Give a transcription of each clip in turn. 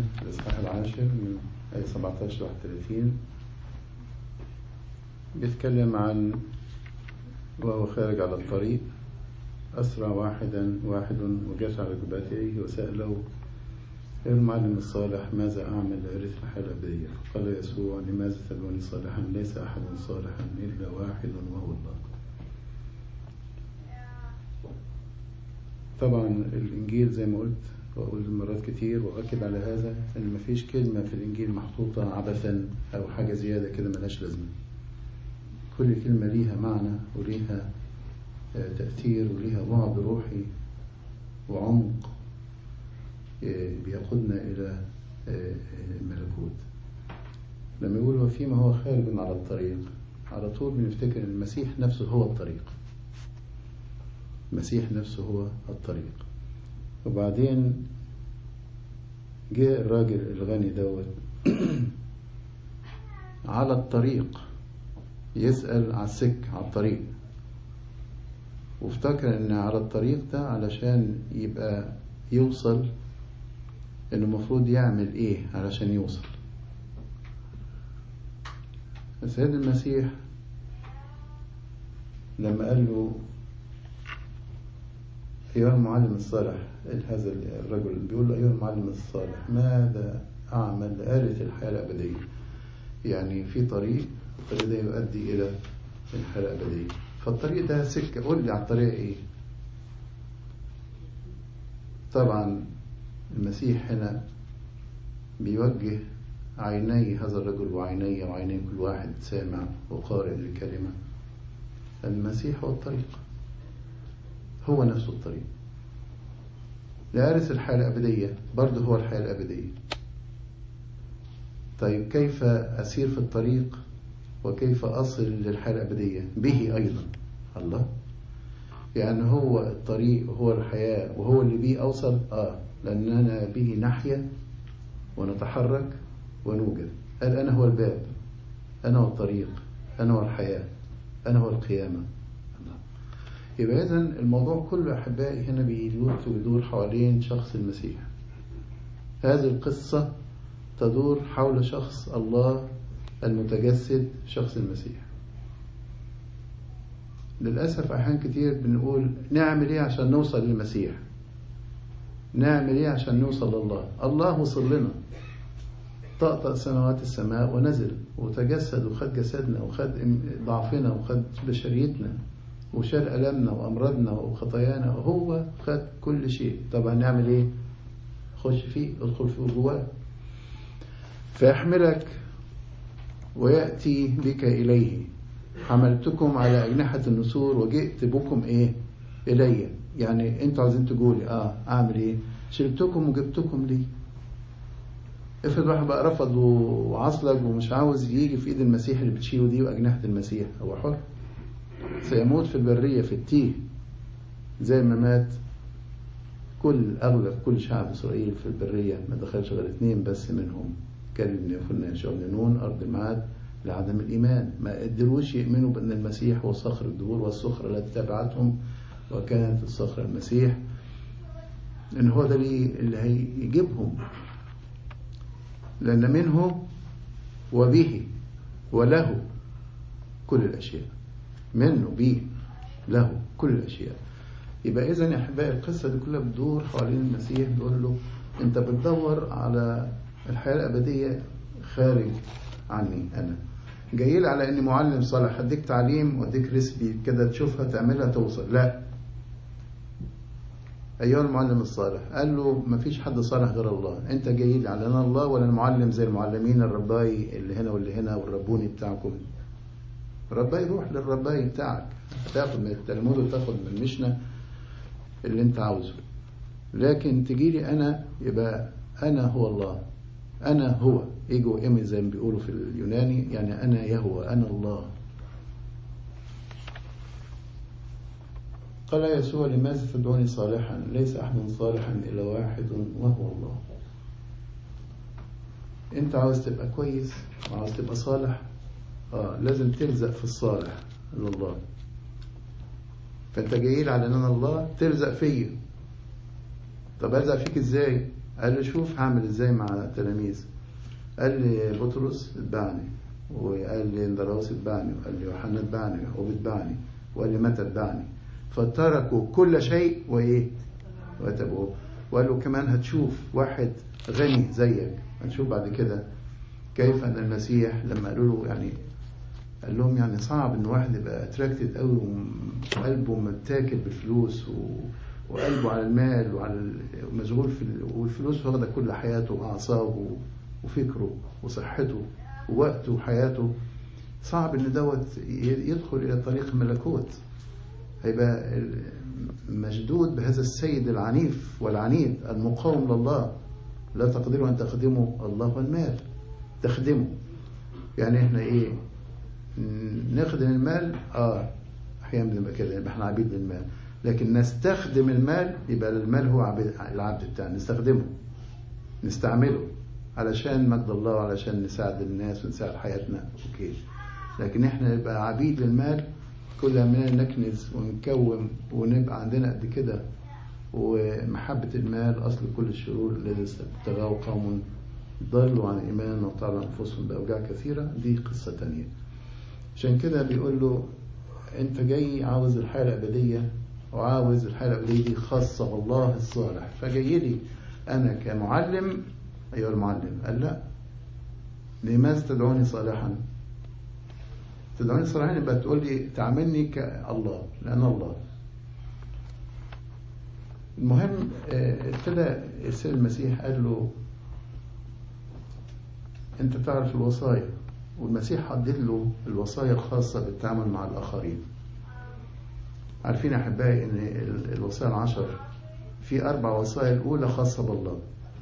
الإصحاح العاشر من آية 17 ل 31 بيتكلم عن وهو خارج على الطريق أسرع واحدا واحد وجاش على جبهته وسأله يا المعلم الصالح ماذا أعمل لأرث الحياة الأبدية؟ قال يسوع لماذا تدعوني صالحا؟ ليس أحد صالحا إلا واحد وهو الله. طبعا الإنجيل زي ما قلت وأقول مرات كتير وأكد على هذا إن مفيش كلمة في الإنجيل محطوطة عبثا أو حاجة زيادة كده ملهاش لازمة. كل كلمة ليها معنى وليها تأثير وليها بعد روحي وعمق بيقودنا إلى الملكوت لما يقول وفيما هو خارج على الطريق على طول بنفتكر ان المسيح نفسه هو الطريق المسيح نفسه هو الطريق وبعدين جاء الراجل الغني دوت على الطريق يسأل على السك على الطريق وافتكر ان على الطريق ده علشان يبقى يوصل انه المفروض يعمل ايه علشان يوصل السيد المسيح لما قال له أيها المعلم الصالح هذا الرجل بيقول له أيها المعلم الصالح ماذا أعمل لأرث الحياة الأبدية يعني في طريق الطريق ده يؤدي إلى الحياة الأبدية فالطريق ده سكة قول لي على الطريق إيه طبعا المسيح هنا بيوجه عيني هذا الرجل وعيني وعيني كل واحد سامع وقارئ للكلمة المسيح هو الطريق هو نفسه الطريق لأرث الحياة الأبدية برضه هو الحياة الأبدية طيب كيف أسير في الطريق وكيف أصل للحياة الأبدية به أيضا الله يعني هو الطريق وهو الحياة وهو اللي بيه أوصل آه لأننا به نحيا ونتحرك ونوجد قال أنا هو الباب أنا هو الطريق أنا هو الحياة أنا هو القيامة يبقى إذا الموضوع كله أحبائي هنا بيدور ويدور حوالين شخص المسيح هذه القصة تدور حول شخص الله المتجسد شخص المسيح للأسف أحيان كتير بنقول نعمل إيه عشان نوصل للمسيح نعمل إيه عشان نوصل لله الله وصل لنا طأطأ سماوات السماء ونزل وتجسد وخد جسدنا وخد ضعفنا وخد بشريتنا وشال ألمنا وأمراضنا وخطايانا وهو خد كل شيء طبعا نعمل إيه خش فيه ادخل فيه جواه فيحملك ويأتي بك إليه حملتكم على أجنحة النسور وجئت بكم إيه إلي يعني أنتوا عايزين تقولي آه أعمل إيه شلتكم وجبتكم لي افرض واحد بقى رفض وعصلك ومش عاوز يجي في ايد المسيح اللي بتشيله دي واجنحه المسيح هو حر سيموت في البريه في التيه زي ما مات كل اغلب كل شعب اسرائيل في البريه ما دخلش غير اثنين بس منهم كان ابن يوحنا ابن نون ارض المعاد لعدم الايمان ما قدروش يؤمنوا بان المسيح هو صخر الدهور والصخره التي تبعتهم وكانت الصخره المسيح ان هو ده اللي هيجيبهم لأن منه وبه وله كل الأشياء منه به له كل الأشياء يبقى إذا يا أحبائي القصة دي كلها بتدور حوالين المسيح بيقول له أنت بتدور على الحياة الأبدية خارج عني أنا جاي لي على إني معلم صالح أديك تعليم وأديك ريسبي كده تشوفها تعملها توصل لا أيها المعلم الصالح قال له ما فيش حد صالح غير الله أنت جاي لي على أنا الله ولا المعلم زي المعلمين الرباي اللي هنا واللي هنا والربوني بتاعكم الرباي روح للرباي بتاعك تاخد من التلمود وتاخد من المشنة اللي أنت عاوزه لكن تجي لي أنا يبقى أنا هو الله أنا هو إيجو إيمي زي ما بيقولوا في اليوناني يعني أنا يهوى أنا الله قال يسوع لماذا تدعوني صالحا ليس أحد صالحا إلا واحد وهو الله أنت عاوز تبقى كويس وعاوز تبقى صالح آه لازم تلزق في الصالح لله فأنت جاي على أن أنا الله تلزق فيا طب ألزق فيك إزاي قال له شوف هعمل ازاي مع التلاميذ قال لي بطرس اتبعني وقال لي اندراوس اتبعني وقال لي يوحنا اتبعني ويعقوب اتبعني وقال لي متى اتبعني فتركوا كل شيء وايه واتبعوه وقال له كمان هتشوف واحد غني زيك هنشوف بعد كده كيف ان المسيح لما قالوا له يعني قال لهم يعني صعب ان واحد يبقى اتراكتد قوي وقلبه متاكل بالفلوس و... وقلبه على المال وعلى مشغول في ال... والفلوس واخده كل حياته واعصابه وفكره وصحته ووقته وحياته صعب ان دوت يدخل الى طريق الملكوت هيبقى مشدود بهذا السيد العنيف والعنيد المقاوم لله لا تقدروا ان تخدموا الله والمال تخدمه يعني احنا ايه نخدم المال اه احيانا بنبقى كده يبقى احنا عبيد للمال لكن نستخدم المال يبقى المال هو عبيد العبد بتاعنا نستخدمه نستعمله علشان مجد الله وعلشان نساعد الناس ونساعد حياتنا اوكي لكن احنا نبقى عبيد للمال كل ما نكنز ونكوم ونبقى عندنا قد كده ومحبة المال أصل كل الشرور الذي ابتغاه قوم ضلوا عن الإيمان وطال أنفسهم بأوجاع كثيرة دي قصة تانية عشان كده بيقول له أنت جاي عاوز الحياة الأبدية وعاوز الحياة الأبدية دي خاصة بالله الصالح فجاي لي أنا كمعلم أيها المعلم قال لا لماذا تدعوني صالحا تدعوني صالحا يبقى تقول لي تعاملني كالله لأن الله المهم ابتدى السيد المسيح قال له انت تعرف الوصايا والمسيح حدد له الوصايا الخاصة بالتعامل مع الآخرين عارفين أحبائي أن الوصايا العشر في أربع وصايا الأولى خاصة بالله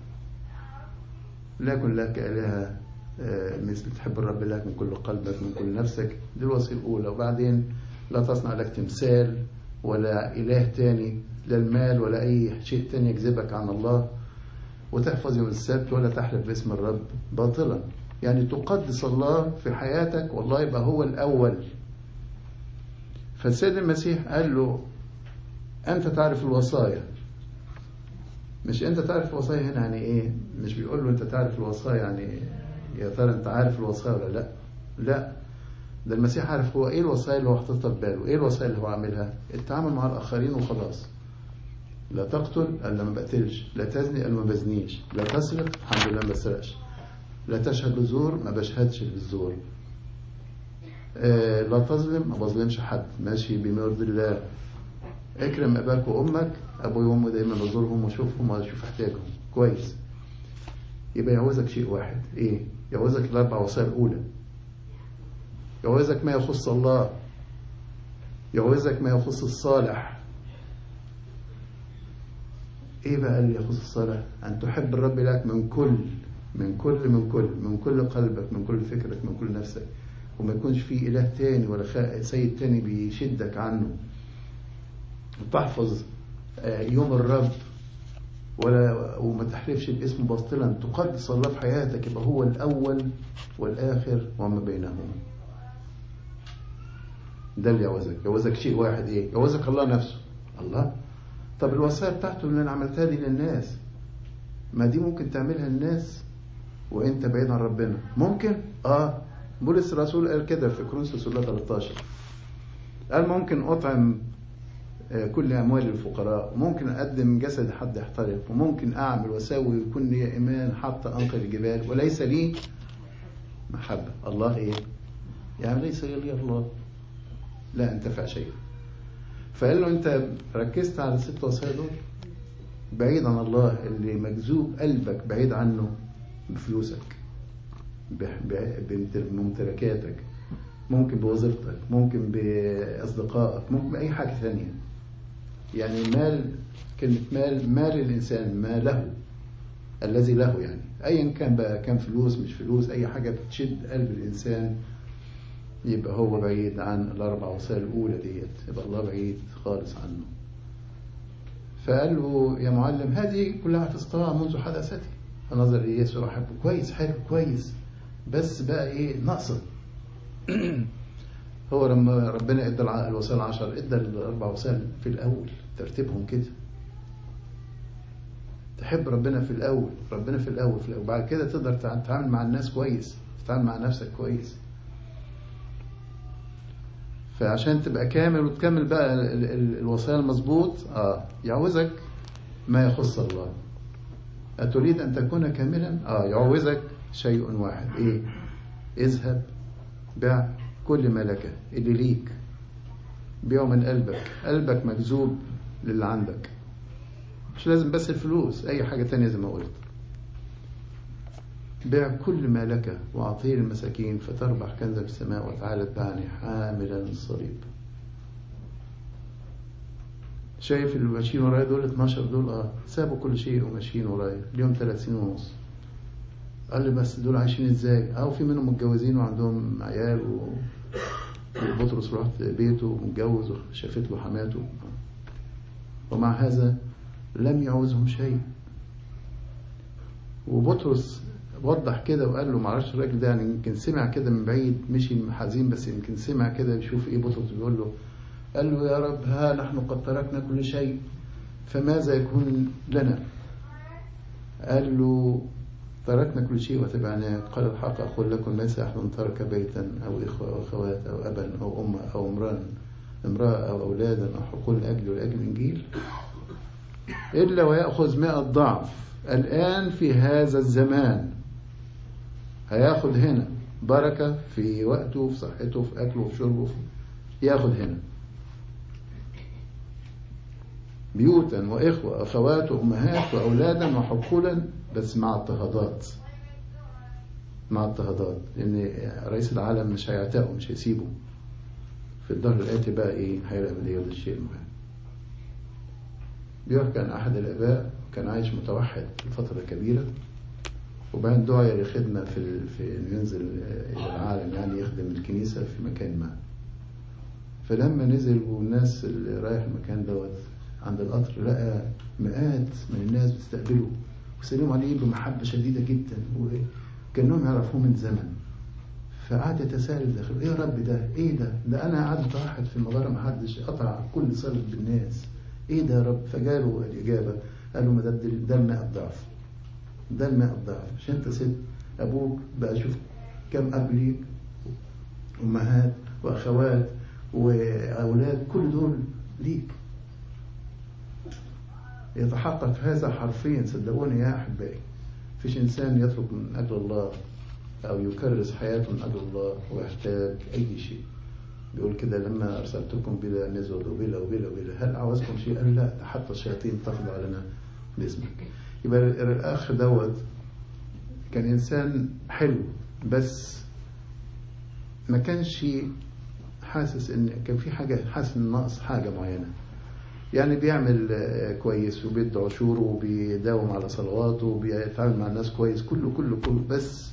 لا يكن لك إلهة مثل تحب الرب لك من كل قلبك من كل نفسك دي الوصية الأولى وبعدين لا تصنع لك تمثال ولا إله تاني لا المال ولا أي شيء تاني يجذبك عن الله وتحفظ يوم السبت ولا تحلف باسم الرب باطلا يعني تقدس الله في حياتك والله يبقى هو الأول فالسيد المسيح قال له أنت تعرف الوصايا مش أنت تعرف الوصايا هنا يعني إيه مش بيقول له أنت تعرف الوصايا يعني يا ترى أنت عارف الوصايا ولا لا لا ده المسيح عارف هو إيه الوصايا اللي هو حاططها في باله إيه الوصايا اللي هو عاملها التعامل مع الآخرين وخلاص لا تقتل الا ما بقتلش لا تزني الا ما بزنيش لا تسرق الحمد لله ما بسرقش لا تشهد بالزور ما بشهدش بالزور آه لا تظلم ما بظلمش حد ماشي بما يرضي الله اكرم اباك وامك ابوي وامي دايما بزورهم واشوفهم واشوف احتياجهم كويس يبقى يعوزك شيء واحد ايه يعوزك الاربع وصايا الاولى يعوزك ما يخص الله يعوزك ما يخص الصالح ايه بقى اللي يخص الصلاة ان تحب الرب لك من كل من كل من كل من كل قلبك من كل فكرك من كل نفسك وما يكونش في اله تاني ولا سيد تاني بيشدك عنه وتحفظ يوم الرب ولا وما تحلفش باسمه باطلا تقدس الله في حياتك يبقى هو الاول والاخر وما بينهما ده اللي يعوزك يعوزك شيء واحد ايه يعوزك الله نفسه الله طب الوصايا بتاعته اللي انا عملتها دي للناس ما دي ممكن تعملها للناس وانت بعيد عن ربنا ممكن اه بولس الرسول قال كده في كورنثوس 13 قال ممكن اطعم كل اموال الفقراء وممكن اقدم جسد حد يحترق وممكن اعمل واسوي ويكون لي ايمان حتى انقل الجبال وليس لي محبه الله ايه يعني ليس لي الله لا انتفع شيء فقال له انت ركزت على الست وصايا دول بعيد عن الله اللي مجذوب قلبك بعيد عنه بفلوسك بممتلكاتك ممكن بوظيفتك ممكن باصدقائك ممكن باي حاجه ثانيه يعني مال كلمه مال مال الانسان ما له الذي له يعني ايا كان بقى كان فلوس مش فلوس اي حاجه بتشد قلب الانسان يبقى هو بعيد عن الأربع وصايا الأولى ديت يبقى الله بعيد خالص عنه فقال له يا معلم هذه كلها هتستطاع منذ حدثتي فنظر ليسوع حبه كويس حلو كويس بس بقى ايه ناقصه هو لما ربنا ادى الوصايا العشر ادى الاربع وصايا في الاول ترتيبهم كده تحب ربنا في الأول ربنا في الأول في الأول وبعد كده تقدر تتعامل مع الناس كويس تتعامل مع نفسك كويس فعشان تبقى كامل وتكمل بقى الوصايا المظبوط اه يعوزك ما يخص الله أتريد أن تكون كاملا اه يعوزك شيء واحد ايه اذهب بيع كل ما لك اللي ليك بيعه من قلبك قلبك مجذوب للي عندك مش لازم بس الفلوس اي حاجة تانية زي ما قلت بيع كل ما لك وأعطيه للمساكين فتربح كنزا في السماء وتعالى اتبعني حاملا الصليب شايف اللي ماشيين ورايا دول 12 دول اه سابوا كل شيء وماشيين ورايا اليوم ثلاث سنين ونص قال لي بس دول عايشين ازاي؟ اه في منهم متجوزين وعندهم عيال و... وبطرس رحت بيته متجوز وشافت له حماته ومع هذا لم يعوزهم شيء وبطرس وضح كده وقال له معرفش الراجل ده يعني يمكن سمع كده من بعيد مشي حزين بس يمكن سمع كده يشوف ايه بطرس بيقول له قال له يا رب ها نحن قد تركنا كل شيء فماذا يكون لنا قال له تركنا كل شيء وتبعناك قال الحق أقول لكم ليس أحد ترك بيتا أو إخوة أو أخوات أو أبا أو أم أو امرأة امرأة أو أولادا أو حقول لأجل ولأجل الإنجيل إلا ويأخذ مئة ضعف الآن في هذا الزمان هياخد هنا بركة في وقته في صحته في أكله في شربه في ياخد هنا بيوتا وإخوة أخوات وأمهات وأولادا وحقولا بس مع اضطهادات مع اضطهادات لأن رئيس العالم مش هيعتقه مش هيسيبه في الظهر الآتي بقى إيه هيعمل إيه وده الشيء المهم بيحكى عن أحد الآباء كان عايش متوحد لفترة كبيرة وبعدين دعي لخدمة في في ينزل إلى العالم يعني يخدم الكنيسة في مكان ما فلما نزل والناس اللي رايح المكان دوت عند القطر لقى مئات من الناس بتستقبله وسلموا عليه بمحبة شديدة جدا وكأنهم يعرفوه من زمن فقعد يتساءل داخل ايه يا رب ده ايه ده ده انا قعدت واحد في المغارة ما حدش قطع كل صلة بالناس ايه ده يا رب فجاله الاجابة قال له ما ده ده الماء الضعف ده الماء الضعف عشان انت ست ابوك بقى شوف كم اب ليك امهات واخوات واولاد كل دول ليك يتحقق هذا حرفيا صدقوني يا احبائي فيش انسان يترك من اجل الله او يكرس حياته من اجل الله ويحتاج اي شيء بيقول كده لما ارسلتكم بلا نزل وبلا وبلا وبلا هل عاوزكم شيء قال لا حتى الشياطين تخضع لنا باسمك يبقى الاخ دوت كان انسان حلو بس ما كانش حاسس ان كان في حاجه حاسس ان ناقص حاجه معينه يعني بيعمل كويس وبيدي عشوره وبيداوم على صلواته وبيتعامل مع الناس كويس كله كله كله بس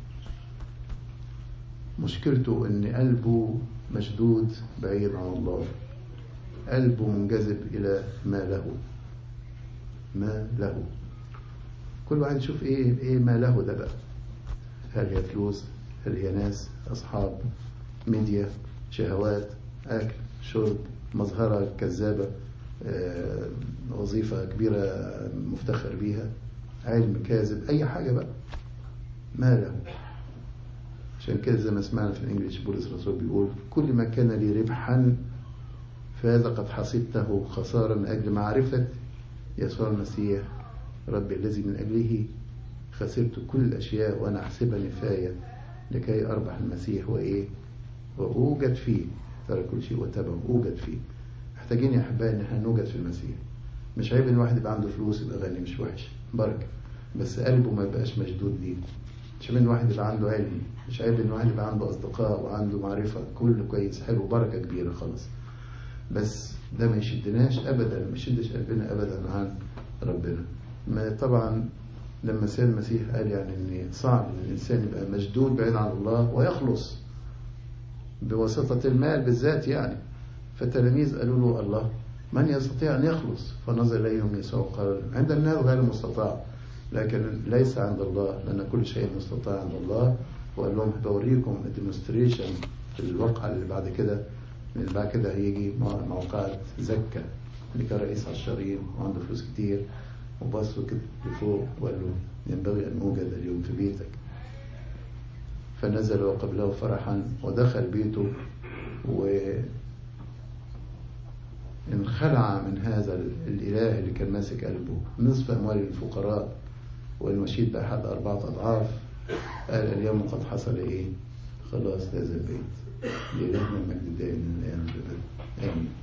مشكلته ان قلبه مشدود بعيد عن الله قلبه منجذب الى ما له ما له كل واحد يشوف ايه ايه ما له ده بقى هل هي فلوس هل هي ناس اصحاب ميديا شهوات اكل شرب مظهره كذابه آه، وظيفة كبيرة مفتخر بيها علم كاذب أي حاجة بقى ما له عشان كده زي ما سمعنا في الإنجليش بولس الرسول بيقول كل ما كان لي ربحا فهذا قد حسبته خسارة من أجل معرفة يسوع المسيح ربي الذي من أجله خسرت كل الأشياء وأنا أحسبها نفاية لكي أربح المسيح وإيه وأوجد فيه ترى كل شيء وتبعه أوجد فيه محتاجين يا احبائي ان احنا نوجد في المسيح مش عيب ان الواحد يبقى عنده فلوس يبقى غني مش وحش بركه بس قلبه ما يبقاش مشدود ليه مش عيب ان الواحد يبقى عنده علم مش عيب ان الواحد يبقى عنده اصدقاء وعنده معرفه كله كويس حلو بركه كبيره خالص بس ده ما يشدناش ابدا ما يشدش قلبنا ابدا عن ربنا ما طبعا لما سيد المسيح قال يعني ان صعب ان الانسان يبقى مشدود بعيد عن الله ويخلص بواسطه المال بالذات يعني فالتلاميذ قالوا له الله من يستطيع أن يخلص فنظر إليهم يسوع قال عند الناس غير مستطاع لكن ليس عند الله لأن كل شيء مستطاع عند الله وقال لهم بوريكم ديمونستريشن في الواقعة اللي بعد كده اللي بعد كده هيجي موقعة زكا اللي كان رئيس عشرين وعنده فلوس كتير وبص كده لفوق وقال له ينبغي أن أوجد اليوم في بيتك فنزل وقبله فرحا ودخل بيته وانخلع من هذا الإله اللي كان ماسك قلبه نصف أموال الفقراء والمشيد بأحد أربعة أضعاف قال اليوم قد حصل إيه خلاص هذا البيت لإلهنا المجد دائما من الآن والأبد آمين